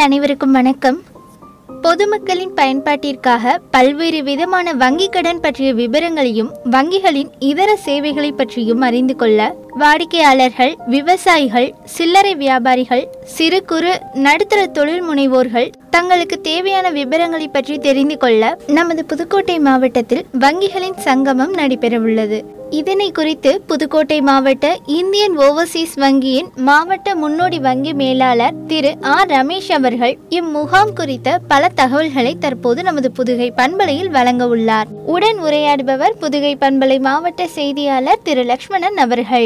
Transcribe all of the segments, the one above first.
அனைவருக்கும் வணக்கம் பொதுமக்களின் பயன்பாட்டிற்காக பல்வேறு விதமான வங்கிக் கடன் பற்றிய விவரங்களையும் வங்கிகளின் இதர சேவைகளை பற்றியும் அறிந்து கொள்ள வாடிக்கையாளர்கள் விவசாயிகள் சில்லறை வியாபாரிகள் சிறு குறு நடுத்தர தொழில் முனைவோர்கள் தங்களுக்கு தேவையான விவரங்களை பற்றி தெரிந்து கொள்ள நமது புதுக்கோட்டை மாவட்டத்தில் வங்கிகளின் சங்கமம் நடைபெறவுள்ளது இதனை குறித்து புதுக்கோட்டை மாவட்ட இந்தியன் ஓவர்சீஸ் வங்கியின் மாவட்ட முன்னோடி வங்கி மேலாளர் திரு ஆர் ரமேஷ் அவர்கள் இம்முகாம் குறித்த பல தகவல்களை தற்போது நமது புதுகை பண்பலையில் வழங்க உள்ளார் உடன் உரையாடுபவர் புதுகை பண்பலை மாவட்ட செய்தியாளர் திரு லக்ஷ்மணன் அவர்கள்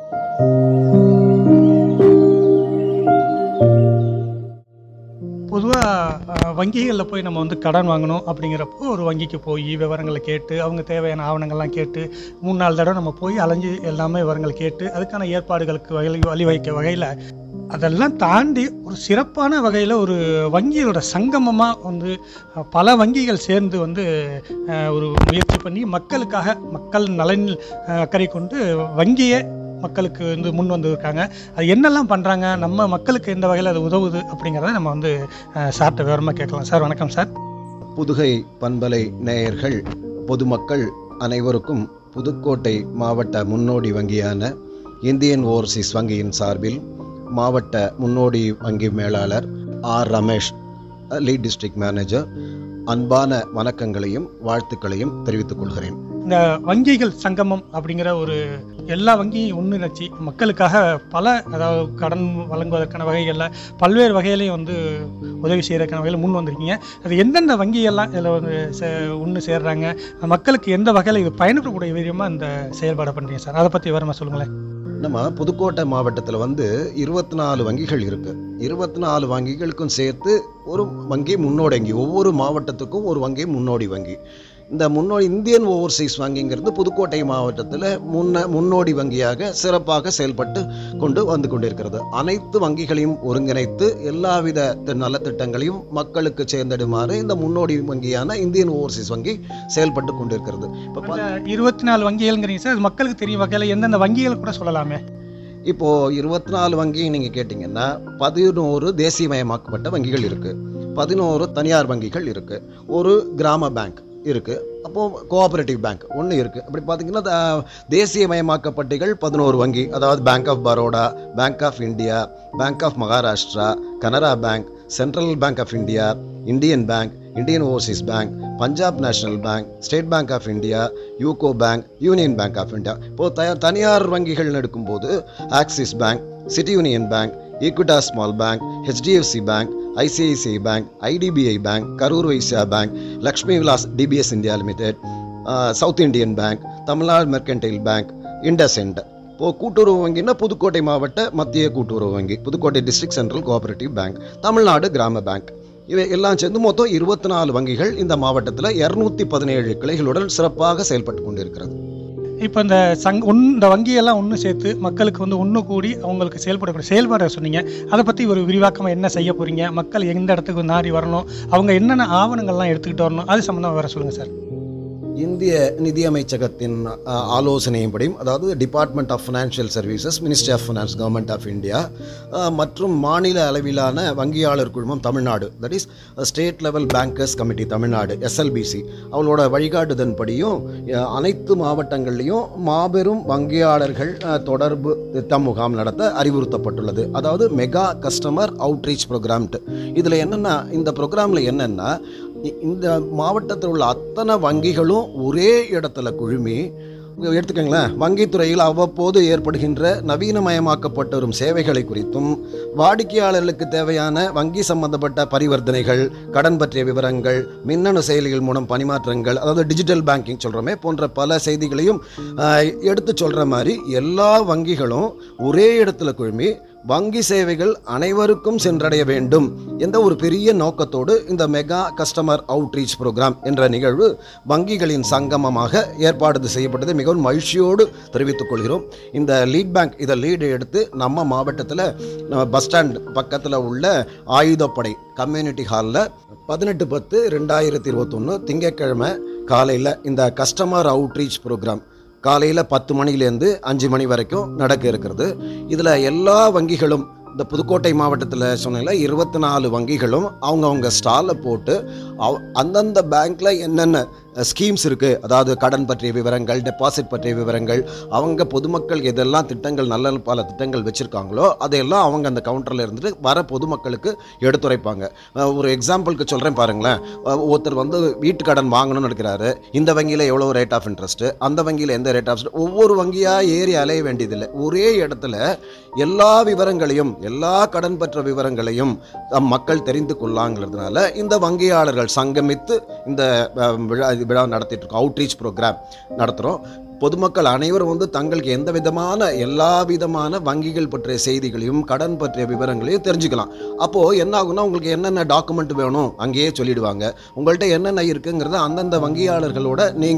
பொதுவாக வங்கிகளில் போய் நம்ம வந்து கடன் வாங்கணும் அப்படிங்கிறப்போ ஒரு வங்கிக்கு போய் விவரங்களை கேட்டு அவங்க தேவையான ஆவணங்கள்லாம் கேட்டு மூணு நாலு தடவை நம்ம போய் அலைஞ்சு எல்லாமே விவரங்கள் கேட்டு அதுக்கான ஏற்பாடுகளுக்கு வகை வழிவகுக்க வகையில் அதெல்லாம் தாண்டி ஒரு சிறப்பான வகையில் ஒரு வங்கியோட சங்கமமாக வந்து அஹ், பல வங்கிகள் சேர்ந்து வந்து அஹ், ஒரு முயற்சி பண்ணி மக்களுக்காக மக்கள் நலனில் அஹ், அக்கறை கொண்டு வங்கியை மக்களுக்கு வந்து முன் வந்திருக்காங்க அது என்னெல்லாம் பண்ணுறாங்க நம்ம மக்களுக்கு எந்த வகையில் அது உதவுது அப்படிங்கிறத நம்ம வந்து அஹ், சார்ட்ட விவரமாக கேட்கலாம் சார் வணக்கம் சார் புதுகை பண்பலை நேயர்கள் பொதுமக்கள் அனைவருக்கும் புதுக்கோட்டை மாவட்ட முன்னோடி வங்கியான இந்தியன் ஓவர்சீஸ் வங்கியின் சார்பில் மாவட்ட முன்னோடி வங்கி மேலாளர் R Ramesh lead district manager அன்பான வணக்கங்களையும் வாழ்த்துக்களையும் தெரிவித்துக் கொள்கிறேன் இந்த வங்கிகள் சங்கமம் அப்படிங்கிற ஒரு எல்லா வங்கியும் ஒன்றிணைச்சி மக்களுக்காக பல அதாவது கடன் வழங்குவதற்கான வகைகளில் பல்வேறு வகையிலையும் வந்து உதவி செய்கிறதுக்கான வகையில் முன் வந்திருக்கீங்க அது எந்தெந்த வங்கியெல்லாம் இதில் வந்து சே ஒன்று சேர்றாங்க மக்களுக்கு எந்த வகையில் இது பயன்படக்கூடிய விதமாக இந்த செயல்பாடை பண்ணுறீங்க சார் அதை பற்றி விவரமாக சொல்லுங்களேன் நம்ம புதுக்கோட்டை மாவட்டத்தில் வந்து இருபத்தி நாலு வங்கிகள் இருக்கு இருபத்தி நாலு வங்கிகளுக்கும் சேர்த்து ஒரு வங்கி முன்னோடி வங்கி ஒவ்வொரு மாவட்டத்துக்கும் ஒரு வங்கி முன்னோடி வங்கி இந்த முன்னோடி இந்தியன் ஓவர்சீஸ் வங்கிங்கிறது புதுக்கோட்டை மாவட்டத்தில் முன்ன முன்னோடி வங்கியாக சிறப்பாக செயல்பட்டு கொண்டு வந்து கொண்டிருக்கிறது அனைத்து வங்கிகளையும் ஒருங்கிணைத்து எல்லாவித தி- நலத்திட்டங்களையும் மக்களுக்கு சேர்ந்திடுமாறு இந்த முன்னோடி வங்கியான இந்தியன் ஓவர்சீஸ் வங்கி செயல்பட்டு கொண்டிருக்கிறது இப்போ இருபத்தி நாலு வங்கிகள்ங்கிறீங்க சார் அது மக்களுக்கு தெரியும் வகையில் எந்தெந்த வங்கிகள் கூட சொல்லலாமே இப்போ இருபத்தி நாலு வங்கி நீங்க கேட்டீங்கன்னா பதினோரு தேசியமயமாக்கப்பட்ட வங்கிகள் இருக்கு பதினோரு தனியார் வங்கிகள் இருக்கு ஒரு கிராம பேங்க் இருக்கு அப்போ கோஆபரேட்டிவ் பேங்க் ஒன்று இருக்கு அப்படி பார்த்தீங்கன்னா த- தேசியமயமாக்கப்பட்டிகள் பதினோரு வங்கி அதாவது bank of Baroda bank of India bank of Maharashtra Canara bank central bank of India Indian bank Indian overseas bank Punjab national bank state bank of India UCO bank union bank of India இப்போ த- தனியார் வங்கிகள் எடுக்கும்போது Axis bank city union bank Equitas small bank HDFC bank ICICI bank IDBI bank Karur Vysya bank Lakshmi Vilas DBS India limited south Indian bank Tamil Nadu mercantile bank IndusInd இப்போ கூட்டுறவு வங்கின்னா புதுக்கோட்டை மாவட்ட மத்திய கூட்டுறவு வங்கி Pudukkottai district central cooperative bank Tamil Nadu Grama bank இவை எல்லாம் சேர்ந்து மொத்தம் இருபத்தி நாலு வங்கிகள் இந்த மாவட்டத்தில் இரநூத்தி பதினேழு கிளைகளுடன் சிறப்பாக செயல்பட்டு கொண்டிருக்கிறது இப்போ இந்த சங் ஒன் இந்த வங்கியெல்லாம் ஒன்று சேர்த்து மக்களுக்கு வந்து ஒன்று கூடி அவங்களுக்கு செயல்படக்கூடிய செயல்பாடை சொன்னீங்க அதை பற்றி ஒரு விரிவாக்கமாக என்ன செய்ய போகிறீங்க மக்கள் எந்த இடத்துக்கு நாடி வரணும் அவங்க என்னென்ன ஆவணங்கள்லாம் எடுத்துக்கிட்டு வரணும் அது சம்மந்தமாக வேற சொல்லுங்கள் சார் இந்திய நிதியமைச்சகத்தின் அஹ், ஆலோசனையின்படியும் அதாவது department of financial services ministry of finance government of India மற்றும் மாநில அளவிலான வங்கியாளர் குழுமம் Tamil Nadu that is state level bankers committee Tamil Nadu SLBC அவளோட வழிகாட்டுதன்படியும் அஹ், அனைத்து மாவட்டங்கள்லையும் மாபெரும் வங்கியாளர்கள் அஹ், தொடர்பு திட்டம் முகாம் நடத்த அறிவுறுத்தப்பட்டுள்ளது அதாவது மெகா கஸ்டமர் அவுட்ரீச் ப்ரோக்ராம்ட்டு இதில் என்னென்னா இந்த ப்ரோக்ராமில் என்னென்னா இ- இந்த மாவட்டத்தில் உள்ள அத்தனை வங்கிகளும் ஒரே இடத்துல குழுமி இங்க எடுத்துக்கோங்களேன் வங்கித்துறையில் அவ்வப்போது ஏற்படுகின்ற நவீனமயமாக்கப்பட்டு வரும் சேவைகளை குறித்தும் வாடிக்கையாளர்களுக்கு தேவையான வங்கி சம்பந்தப்பட்ட பரிவர்த்தனைகள் கடன் பற்றிய விவரங்கள் மின்னணு செயலிகள் மூலம் பணிமாற்றங்கள் அதாவது டிஜிட்டல் பேங்கிங் சொல்கிறோமே போன்ற பல செய்திகளையும் ஆஹ், எடுத்து சொல்கிற மாதிரி எல்லா வங்கிகளும் ஒரே இடத்துல குழுமி வங்கி சேவைகள் அனைவருக்கும் சென்றடைய வேண்டும் என்ற ஒரு பெரிய நோக்கத்தோடு இந்த மெகா கஸ்டமர் அவுட்ரீச் ப்ரோக்ராம் என்ற நிகழ்வு வங்கிகளின் சங்கமமாக ஏற்பாடு செய்யப்பட்டது மிகவும் மகிழ்ச்சியோடு தெரிவித்துக் கொள்கிறோம் இந்த லீட் பேங்க் இதை லீடு எடுத்து நம்ம மாவட்டத்தில் நம்ம பஸ் ஸ்டாண்ட் பக்கத்தில் உள்ள ஆயுதப்படை கம்யூனிட்டி ஹாலில் பதினெட்டு பத்து ரெண்டாயிரத்தி இருபத்தொன்று திங்கட்கிழமை காலையில் இந்த கஸ்டமர் அவுட்ரீச் ப்ரோக்ராம் காலையில் பத்து மணிலேருந்து அஞ்சு மணி வரைக்கும் நடக்க இருக்கிறது இதில் எல்லா வங்கிகளும் இந்த புதுக்கோட்டை மாவட்டத்தில் சொன்னீங்களா இருபத்தி நாலு வங்கிகளும் அவங்கவுங்க ஸ்டாலில் போட்டு அவ் அந்தந்த பேங்க்கில் என்னென்ன ஸ்கீம்ஸ் இருக்குது அதாவது கடன் பற்றிய விவரங்கள் டெபாசிட் பற்றிய விவரங்கள் அவங்க பொதுமக்கள் எதெல்லாம் திட்டங்கள் நல்ல பல திட்டங்கள் வச்சுருக்காங்களோ அதையெல்லாம் அவங்க அந்த கவுண்டரில் இருந்துட்டு வர பொதுமக்களுக்கு எடுத்துரைப்பாங்க அஹ் ஒரு எக்ஸாம்பிளுக்கு சொல்கிறேன் பாருங்களேன் அஹ் ஒருத்தர் வந்து வீட்டு கடன் வாங்கணும்னு எடுக்கிறாரு இந்த வங்கியில் எவ்வளோ ரேட் ஆஃப் இன்ட்ரெஸ்ட்டு அந்த வங்கியில் எந்த ரேட் ஆஃப் ஒவ்வொரு வங்கியாக ஏறி அலைய வேண்டியதில்லை ஒரே இடத்துல எல்லா விவரங்களையும் எல்லா கடன் பற்ற விவரங்களையும் நம் மக்கள் தெரிந்து கொள்ளாங்கிறதுனால இந்த வங்கியாளர்கள் சங்கமித்து இந்த அஹ், விழா இது விழா நடத்திட்டு இருக்கோம் அவுட்ரீச் ப்ரோக்ராம் நடத்துகிறோம் பொதுமக்கள் அனைவரும் வந்து தங்களுக்கு எந்த விதமான எல்லா விதமான வங்கிகள் பற்றிய செய்திகளையும் கடன் பற்றிய விவரங்களையும் தெரிஞ்சுக்கலாம் அப்போது என்ன ஆகும்னா உங்களுக்கு என்னென்ன டாக்குமெண்ட் வேணும் அங்கேயே சொல்லிடுவாங்க உங்கள்கிட்ட என்னென்ன இருக்குங்கிறத அந்தந்த வங்கியாளர்களோட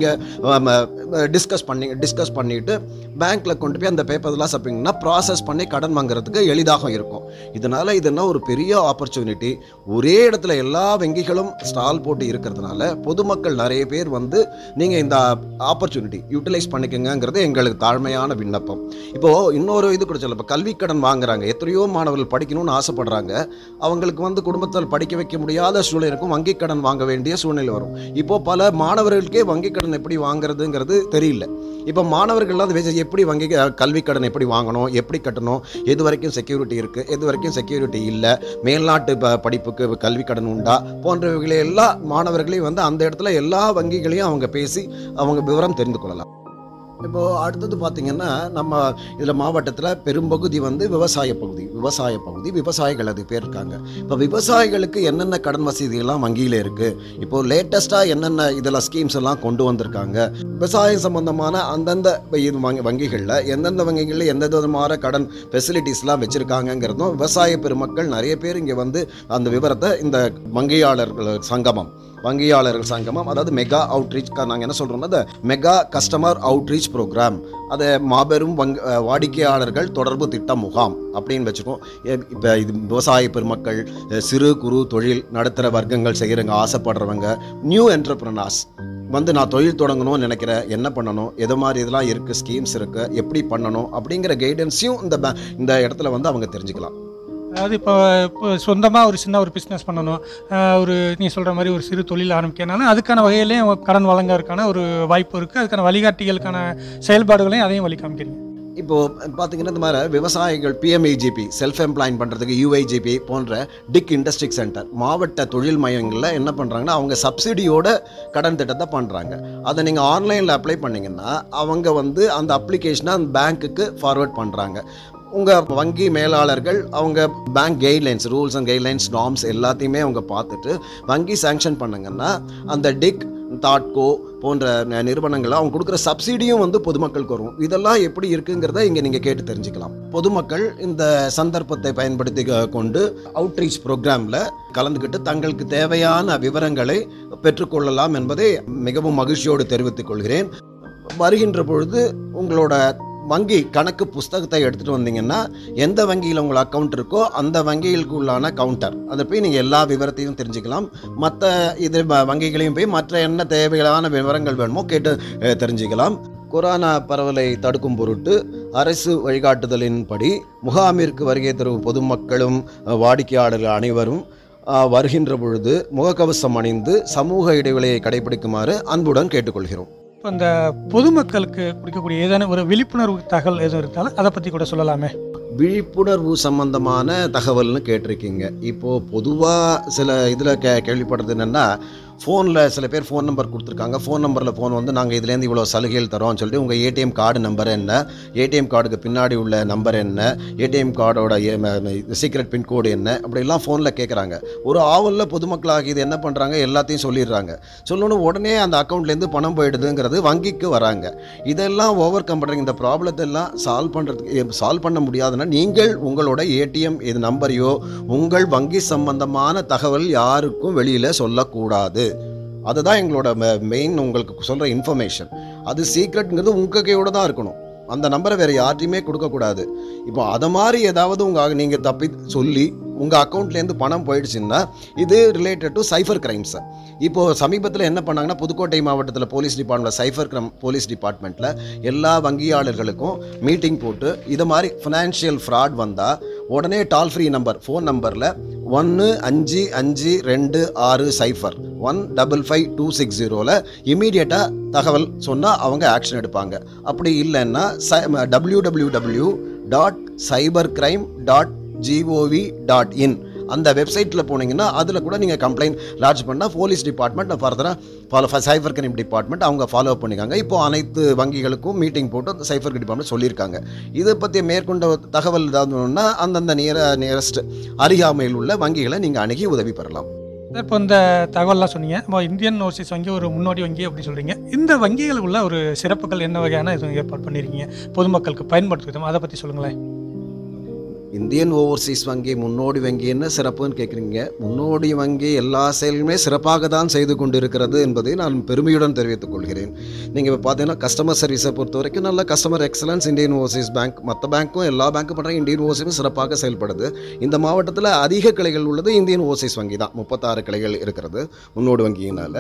நீங்கள் டிஸ்கஸ் பண்ணி டிஸ்கஸ் பண்ணிவிட்டு பேங்க்கில் கொண்டு போய் அந்த பேப்பர்லாம் சப்பிங்கன்னா ப்ராசஸ் பண்ணி கடன் வாங்குறதுக்கு எளிதாக இருக்கும் இதனால் இதெல்லாம் ஒரு பெரிய ஆப்பர்ச்சுனிட்டி ஒரே இடத்துல எல்லா வங்கிகளும் ஸ்டால் போட்டு இருக்கிறதுனால பொதுமக்கள் நிறைய பேர் வந்து நீங்கள் இந்த ஆப்பர்ச்சுனிட்டி யூட்டிலைஸ் பண்ணிக்கங்கிறது எங்களுக்கு தாழ்மையான விண்ணப்பம் இப்போது இன்னொரு இது கூட சொல்ல இப்போ கல்விக் கடன் வாங்குறாங்க எத்தனையோ மாணவர்கள் படிக்கணும்னு ஆசைப்படுறாங்க அவங்களுக்கு வந்து குடும்பத்தில் படிக்க வைக்க முடியாத சூழ்நிலை இருக்கும் வங்கிக் கடன் வாங்க வேண்டிய சூழ்நிலை வரும் இப்போ பல மாணவர்களுக்கே வங்கிக் கடன் எப்படி வாங்குறதுங்கிறது தெரியல இப்போ மாணவர்கள்லாம் அது வச்சு எப்படி வங்கி கல்விக் கடன் எப்படி வாங்கணும் எப்படி கட்டணும் எது வரைக்கும் செக்யூரிட்டி இருக்குது எது வரைக்கும் செக்யூரிட்டி இல்லை மேல்நாட்டு ப படிப்புக்கு கல்விக் கடன் உண்டா போன்றவைகளை எல்லா மாணவர்களையும் வந்து அந்த இடத்துல எல்லா வங்கிகளையும் அவங்க பேசி அவங்க விவரம் தெரிந்து கொள்ளலாம் இப்போது அடுத்தது பார்த்திங்கன்னா நம்ம இதில் மாவட்டத்தில் பெரும்பகுதி வந்து விவசாய பகுதி விவசாய பகுதி விவசாயிகள் அது பேர் இருக்காங்க இப்போ விவசாயிகளுக்கு என்னென்ன கடன் வசதியெல்லாம் வங்கியில் இருக்குது இப்போது லேட்டஸ்ட்டாக என்னென்ன இதெல்லாம் ஸ்கீம்ஸ் எல்லாம் கொண்டு வந்திருக்காங்க விவசாயம் சம்பந்தமான அந்தந்த இது வங்கி வங்கிகளில் எந்தெந்த வங்கிகளில் எந்தெந்த விதமான கடன் ஃபெசிலிட்டிஸ்லாம் வச்சுருக்காங்கங்கிறதும் விவசாய பெருமக்கள் நிறைய பேர் இங்கே வந்து அந்த விவரத்தை இந்த வங்கியாளர்கள் சங்கமம் வங்கியாளர்கள் சங்கமம் அதாவது மெகா அவுட்ரீச் நாங்கள் என்ன சொல்கிறோம்னா அந்த மெகா கஸ்டமர் அவுட்ரீச் ப்ரோக்ராம் அதை மாபெரும் வங்க அஹ் வாடிக்கையாளர்கள் தொடர்பு திட்ட முகாம் அப்படின்னு வச்சுருக்கோம் இப்போ இது விவசாய பெருமக்கள் அஹ் சிறு குறு தொழில் நடுத்தர வர்க்கங்கள் செய்கிறவங்க ஆசைப்படுறவங்க நியூ என்டர்பிரனாஸ் வந்து நான் தொழில் தொடங்கணும்னு நினைக்கிறேன் என்ன பண்ணணும் எது மாதிரி இதெல்லாம் இருக்குது ஸ்கீம்ஸ் இருக்குது எப்படி பண்ணணும் அப்படிங்கிற கைடன்ஸையும் இந்த பே- இந்த இடத்துல வந்து அவங்க தெரிஞ்சுக்கலாம் அதாவது இப்போ இப்போ சொந்தமாக ஒரு சின்ன ஒரு பிஸ்னஸ் பண்ணணும் ஆஹ் ஒரு நீ சொல்கிற மாதிரி ஒரு சிறு தொழில் ஆரம்பிக்கனாலும் அதுக்கான வகையிலையும் கடன் வழங்கறதுக்கான ஒரு வாய்ப்பு இருக்குது அதுக்கான வழிகாட்டிகளுக்கான செயல்பாடுகளையும் அதையும் வழி காமிக்கிறீங்க இப்போது பார்த்தீங்கன்னா இந்த மாதிரி விவசாயிகள் பிஎம்இஜிபி செல்ஃப் எம்ப்ளாயின் பண்ணுறதுக்கு யூஐஜிபி போன்ற டிக் இண்டஸ்ட்ரிக் சென்டர் மாவட்ட தொழில் மையங்களில் என்ன பண்ணுறாங்கன்னா அவங்க சப்சிடியோட கடன் திட்டத்தை பண்ணுறாங்க அதை நீங்கள் ஆன்லைனில் அப்ளை பண்ணிங்கன்னா அவங்க வந்து அந்த அப்ளிகேஷனை அந்த பேங்க்குக்கு ஃபார்வர்ட் பண்ணுறாங்க உங்கள் வங்கி மேலாளர்கள் அவங்க bank guidelines rules and guidelines norms எல்லாத்தையுமே அவங்க பார்த்துட்டு வங்கி சாங்ஷன் பண்ணுங்கன்னா அந்த டிக் தாட்கோ போன்ற ந- நிறுவனங்கள் அவங்க கொடுக்குற சப்சிடியும் வந்து பொதுமக்களுக்கு வரும் இதெல்லாம் எப்படி இருக்குங்கிறத இங்கே நீங்கள் கேட்டு தெரிஞ்சுக்கலாம் பொதுமக்கள் இந்த சந்தர்ப்பத்தை பயன்படுத்தி க- கொண்டு அவுட்ரீச் ப்ரோக்ராமில் கலந்துக்கிட்டு தங்களுக்கு தேவையான விவரங்களை பெற்றுக்கொள்ளலாம் என்பதை மிகவும் மகிழ்ச்சியோடு தெரிவித்துக் கொள்கிறேன் வருகின்ற பொழுது உங்களோட வங்கி கணக்கு புஸ்தகத்தை எடுத்துகிட்டு வந்தீங்கன்னா எந்த வங்கியில் உங்கள் அக்கௌண்ட் இருக்கோ அந்த வங்கிகளுக்கு உள்ளான கவுண்டர் அதை போய் நீங்கள் எல்லா விவரத்தையும் தெரிஞ்சுக்கலாம் மற்ற இது வ- வங்கிகளையும் போய் மற்ற என்ன தேவையான விவரங்கள் வேணுமோ கேட்டு அஹ், தெரிஞ்சுக்கலாம் கொரோனா பரவலை தடுக்கும் பொருட்டு அரசு வழிகாட்டுதலின்படி முகாமிற்கு வருகை தரும் பொதுமக்களும் அஹ், வாடிக்கையாளர்கள் அனைவரும் அஹ், வருகின்ற பொழுது முகக்கவசம் அணிந்து சமூக இடைவெளியை கடைபிடிக்குமாறு அன்புடன் கேட்டுக்கொள்கிறோம் இப்போ இந்த பொதுமக்களுக்கு கொடுக்கக்கூடிய ஏதேனும் ஒரு விழிப்புணர்வு தகவல் எதுவும் இருந்தாலும் அதை பற்றி கூட சொல்லலாமே விழிப்புணர்வு சம்பந்தமான தகவல்னு கேட்டிருக்கீங்க இப்போது பொதுவாக சில இதில் கே கேள்விப்படுறது என்னென்னா ஃபோனில் சில பேர் ஃபோன் நம்பர் கொடுத்துருக்காங்க ஃபோன் நம்பரில் ஃபோன் வந்து நாங்கள் இதுலேருந்து இவ்வளோ சலுகைகள் தரோம்னு சொல்லிட்டு உங்கள் ஏடிஎம் கார்டு நம்பர் என்ன ஏடிஎம் கார்டுக்கு பின்னாடி உள்ள நம்பர் என்ன ஏடிஎம் கார்டோட சீக்ரெட் பின்கோடு என்ன அப்படிலாம் ஃபோனில் கேட்குறாங்க ஒரு ஆவலில் பொதுமக்களாகி இது என்ன பண்ணுறாங்க எல்லாத்தையும் சொல்லிடுறாங்க சொல்லணும் உடனே அந்த அக்கௌண்ட்லேருந்து பணம் போயிடுதுங்கிறது வங்கிக்கு வராங்க இதெல்லாம் ஓவர் கம் பண்ணுறீங்க இந்த ப்ராப்ளத்தை எல்லாம் சால்வ் பண்ணுறதுக்கு சால்வ் பண்ண முடியாதுன்னா நீங்கள் உங்களோட ஏடிஎம் இது நம்பரையோ உங்கள் வங்கி சம்பந்தமான தகவல் யாருக்கும் வெளியில் சொல்லக்கூடாது அதுதான் எங்களோட மெயின் உங்களுக்கு சொல்கிற இன்ஃபர்மேஷன் அது சீக்ரெட்ங்கிறது உங்கள் கையோட தான் இருக்கணும் அந்த நம்பரை வேறு யார்ட்டையுமே கொடுக்கக்கூடாது இப்போ அதை மாதிரி ஏதாவது உங்கள் நீங்கள் தப்பி சொல்லி உங்கள் அக்கௌண்ட்லேருந்து பணம் போயிடுச்சுன்னா இது ரிலேட்டட் டு சைஃபர் கிரைம்ஸ் இப்போது சமீபத்தில் என்ன பண்ணாங்கன்னா புதுக்கோட்டை மாவட்டத்தில் police department cyber crime police டிபார்ட்மெண்ட்டில் எல்லா வங்கியாளர்களுக்கும் மீட்டிங் போட்டு இது மாதிரி ஃபினான்ஷியல் ஃப்ராட் வந்தால் உடனே டால் ஃப்ரீ நம்பர் ஃபோன் நம்பரில் ஒன்று அஞ்சு அஞ்சு ரெண்டு ஆறு cyber one double five two six ஜீரோவில் இமீடியட்டாக தகவல் சொன்னால் அவங்க ஆக்ஷன் எடுப்பாங்க அப்படி இல்லைன்னா W W W dot cyber crime dot GOV dot in அந்த வெப்சைட்டில் போனீங்கன்னா அதில் கூட நீங்கள் கம்ப்ளைண்ட் லாட்ஜ் பண்ணால் போலீஸ் டிபார்ட்மெண்ட் ஃபர்தராக ஃபாலோ சைபர் கிரைம் டிபார்ட்மெண்ட் அவங்க ஃபாலோ பண்ணிக்காங்க இப்போ அனைத்து வங்கிகளுக்கும் மீட்டிங் போட்டு அந்த சைபர் டிபார்ட்மெண்ட் சொல்லியிருக்காங்க இதை பற்றி மேற்கொண்ட தகவல் ஏதாவதுன்னா அந்தந்த நியர நியரஸ்ட் அருகாமையில் உள்ள வங்கிகளை நீங்கள் அணுகி உதவி பெறலாம் சார் இப்போ இந்த தகவல்லாம் சொன்னீங்க இப்போ இந்தியன் ஓவர்சீஸ் வங்கி ஒரு முன்னோடி வங்கி அப்படி சொல்கிறீங்க இந்த வங்கிகள் உள்ள ஒரு சிறப்புகள் என்ன வகையான இது ஏற்பாடு பண்ணியிருக்கீங்க பொதுமக்களுக்கு பயன்படுத்தும் விதம் அதை பற்றி சொல்லுங்களேன் இந்தியன் ஓவர்சீஸ் வங்கி முன்னோடி வங்கி என்ன சிறப்புன்னு கேட்குறீங்க முன்னோடி வங்கி எல்லா செயலுமே சிறப்பாக தான் செய்து கொண்டிருக்கிறது என்பதை நான் பெருமையுடன் தெரிவித்துக் கொள்கிறேன் நீங்கள் இப்போ பார்த்தீங்கன்னா கஸ்டமர் சர்வீஸை பொறுத்த வரைக்கும் நல்ல customer excellence Indian overseas bank மற்ற பேங்க்கும் எல்லா பேங்க்கும் பண்ணுற இந்தியன் ஓவர்சீஸும் சிறப்பாக செயல்படுது இந்த மாவட்டத்தில் அதிக கிளைகள் உள்ளது இந்தியன் ஓவர்சீஸ் வங்கி தான் முப்பத்தாறு கிளைகள் இருக்கிறது முன்னோடி வங்கியினால்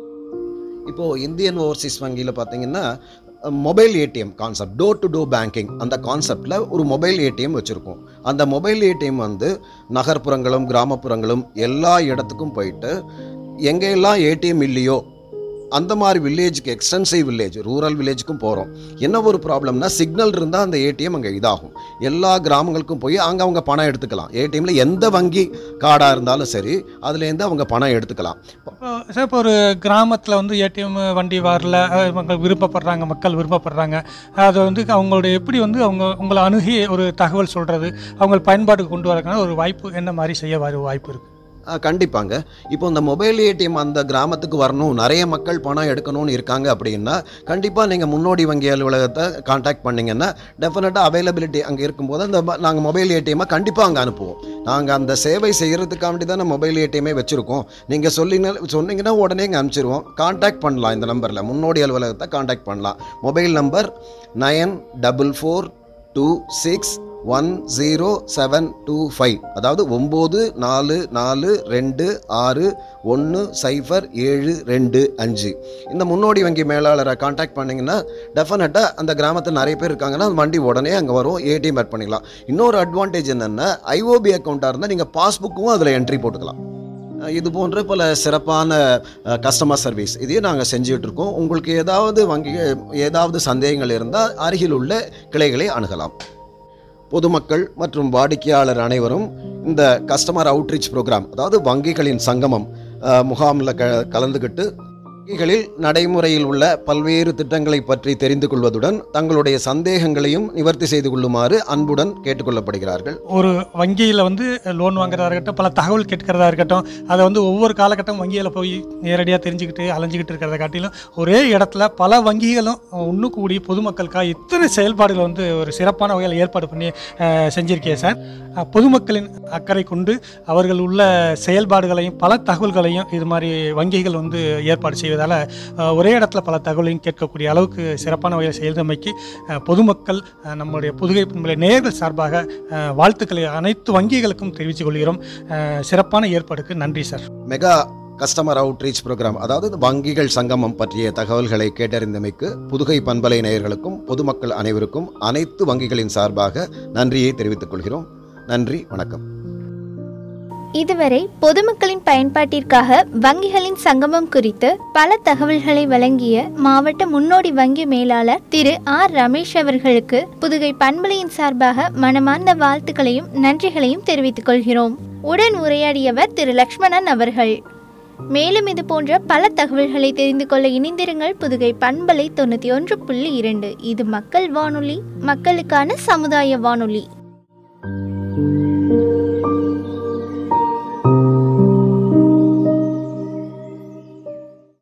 இப்போது இந்தியன் ஓவர்சீஸ் வங்கியில் பார்த்தீங்கன்னா mobile ATM concept door to door banking அந்த கான்செப்டில் ஒரு மொபைல் ஏடிஎம் வச்சுருக்கோம் அந்த மொபைல் ஏடிஎம் வந்து நகர்ப்புறங்களும் கிராமப்புறங்களும் எல்லா இடத்துக்கும் போயிட்டு எங்கெல்லாம் ஏடிஎம் இல்லையோ அந்த மாதிரி வில்லேஜுக்கு எக்ஸ்டென்சிவ் வில்லேஜ் ரூரல் வில்லேஜுக்கும் போகிறோம் என்ன ஒரு ப்ராப்ளம்னா சிக்னல் இருந்தால் அந்த ஏடிஎம் அங்கே இதாகும் எல்லா கிராமங்களுக்கும் போய் அங்கே அவங்க பணம் எடுத்துக்கலாம் ஏடிஎம்மில் எந்த வங்கி கார்டாக இருந்தாலும் சரி அதுலேருந்து அவங்க பணம் எடுத்துக்கலாம் இப்போ சார் இப்போ ஒரு கிராமத்தில் வந்து ஏடிஎம் வண்டி வரல அஹ் மக்கள் விருப்பப்படுறாங்க மக்கள் விருப்பப்படுறாங்க அதை வந்து அவங்களுடைய எப்படி வந்து அவங்க உங்களை அணுகி ஒரு தகவல் சொல்கிறது அவங்க பயன்பாட்டுக்கு கொண்டு வரக்கான ஒரு வாய்ப்பு என்ன மாதிரி செய்ய வர வாய்ப்பு இருக்குது ஆ, கண்டிப்பாங்க இப்போ இந்த மொபைல் ஏடிஎம் அந்த கிராமத்துக்கு வரணும் நிறைய மக்கள் பணம் எடுக்கணும்னு இருக்காங்க அப்படின்னா கண்டிப்பாக நீங்கள் முன்னோடி வங்கி அலுவலகத்தை காண்டாக்ட் பண்ணீங்கன்னா டெஃபினட்டாக அவைலபிலிட்டி அங்கே இருக்கும்போது அந்த நாங்கள் மொபைல் ஏடிஎம்மை கண்டிப்பாக அங்கே அனுப்புவோம் நாங்கள் அந்த சேவை செய்கிறதுக்காண்டி தான் மொபைல் ஏடிஎம்மே வச்சுருக்கோம் நீங்கள் சொல்லிங்க சொன்னீங்கன்னா உடனே இங்கே அனுப்பிச்சிருவோம் காண்டாக்ட் பண்ணலாம் இந்த நம்பரில் முன்னோடி அலுவலகத்தை காண்டாக்ட் பண்ணலாம் mobile number nine double four two six one zero seven two five அதாவது ஒம்பது நாலு நாலு ரெண்டு ஆறு ஒன்று சைஃபர் ஏழு ரெண்டு அஞ்சு இந்த முன்னோடி வங்கி மேலாளரை காண்டாக்ட் பண்ணிங்கன்னா டெஃபினட்டாக அந்த கிராமத்தில் நிறைய பேர் இருக்காங்கன்னா அந்த வண்டி உடனே அங்கே வரும் ஏடிஎம் ஆட் பண்ணிக்கலாம் இன்னொரு அட்வான்டேஜ் என்னென்னா ஐஓபி அக்கௌண்ட்டாக இருந்தால் நீங்கள் பாஸ்புக்கும் அதில் என்ட்ரி போட்டுக்கலாம் அஹ் இது போன்ற பல சிறப்பான கஸ்டமர் சர்வீஸ் இதையும் நாங்கள் செஞ்சுட்டு இருக்கோம் உங்களுக்கு ஏதாவது வங்கி ஏதாவது சந்தேகங்கள் இருந்தால் அருகில் உள்ள கிளைகளை அணுகலாம் பொதுமக்கள் மற்றும் வாடிக்கையாளர் அனைவரும் இந்த கஸ்டமர் அவுட்ரீச் ப்ரோக்ராம் அதாவது வங்கிகளின் சங்கமம் முகாமில் க கலந்துக்கிட்டு வங்கிகளில் நடைமுறையில் உள்ள பல்வேறு திட்டங்களை பற்றி தெரிந்து கொள்வதுடன் தங்களுடைய சந்தேகங்களையும் நிவர்த்தி செய்து கொள்ளுமாறு அன்புடன் கேட்டுக்கொள்ளப்படுகிறார்கள் ஒரு வங்கியில் வந்து லோன் வாங்குறதா இருக்கட்டும் பல தகவல் கேட்கறதா இருக்கட்டும் அதை வந்து ஒவ்வொரு காலகட்டம் வங்கியில் போய் நேரடியாக தெரிஞ்சுக்கிட்டு அலைஞ்சிக்கிட்டு இருக்கிறத காட்டிலும் ஒரே இடத்துல பல வங்கிகளும் ஒன்று கூடி பொதுமக்களுக்காக இத்தனை செயல்பாடுகள் வந்து ஒரு சிறப்பான வகையில் ஏற்பாடு பண்ணி அஹ், செஞ்சிருக்கேன் சார் அஹ், பொதுமக்களின் அக்கறை கொண்டு அவர்கள் உள்ள செயல்பாடுகளையும் பல தகவல்களையும் இது மாதிரி வங்கிகள் வந்து ஏற்பாடு செய்வதால் அஹ், ஒரே இடத்துல பல தகவலையும் கேட்கக்கூடிய அளவுக்கு சிறப்பான வகையில் செயல்தமைக்கு அஹ், பொதுமக்கள் அஹ், நம்முடைய புதுகை பண்புலை நேயர்கள் சார்பாக அஹ், வாழ்த்துக்களை அனைத்து வங்கிகளுக்கும் தெரிவித்துக் கொள்கிறோம் அஹ், சிறப்பான ஏற்பாடுக்கு நன்றி sir mega customer outreach programme அதாவது இந்த வங்கிகள் சங்கமம் பற்றிய தகவல்களை கேட்டறிந்தமைக்கு புதுகை பண்பலை நேயர்களுக்கும் பொதுமக்கள் அனைவருக்கும் அனைத்து வங்கிகளின் சார்பாக நன்றியை தெரிவித்துக் கொள்கிறோம் நன்றி வணக்கம் இதுவரை பொதுமக்களின் பயன்பாட்டிற்காக வங்கிகளின் சங்கமம் குறித்து பல தகவல்களை வழங்கிய மாவட்ட முன்னோடி வங்கி மேலாளர் திரு ஆர் ரமேஷ் அவர்களுக்கு புதுகை பண்பலையின் சார்பாக மனமார்ந்த வாழ்த்துக்களையும் நன்றிகளையும் தெரிவித்துக் கொள்கிறோம் உடன் உரையாடியவர் திரு லக்ஷ்மணன் அவர்கள் மேலும் இது போன்ற பல தகவல்களை தெரிந்து கொள்ள இணைந்திருங்கள் புதுகை பண்பலை தொண்ணூற்றி ஒன்று புள்ளி இரண்டு இது மக்கள் வானொலி மக்களுக்கான சமுதாய வானொலி